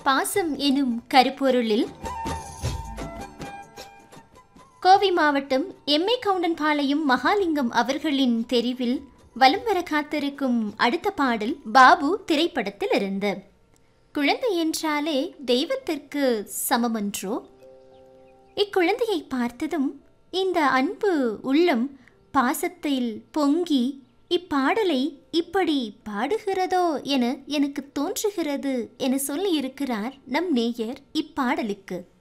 பாசம் எனும் கருப்பொருளில் கோவை மாவட்டம் எம்ஏ கவுண்டன்பாளையம் மகாலிங்கம் அவர்களின் தெரிவில் வலம் வர காத்திருக்கும் அடுத்த பாடல் பாபு திரைப்படத்தில் இருந்து குழந்தை என்றாலே தெய்வத்திற்கு சமமன்றோ இக்குழந்தையை பார்த்ததும் இந்த அன்பு உள்ளம் பாசத்தில் பொங்கி இப்பாடலை இப்படி பாடுகிறதோ என எனக்கு தோன்றுகிறது என சொல்லியிருக்கிறார் நம் நேயர் இப்பாடலுக்கு